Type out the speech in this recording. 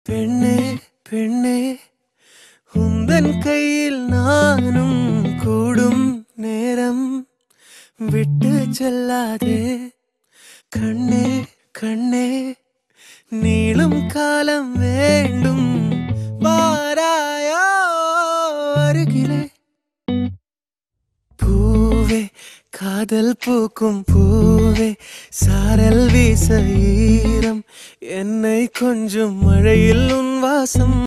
பெண்ணே பெண்ணே உந்தன் கையில் நானும் கூடும் நேரம் விட்டு செல்லாதே கண்ணே கண்ணே நீளும் காலம் வேண்டும் வாராயோ அருகிலே பூவே காதல் பூக்கும் பூவே சாரல் வீச ஈரம் என்னை கொஞ்சம் மழையில் உன் வாசம்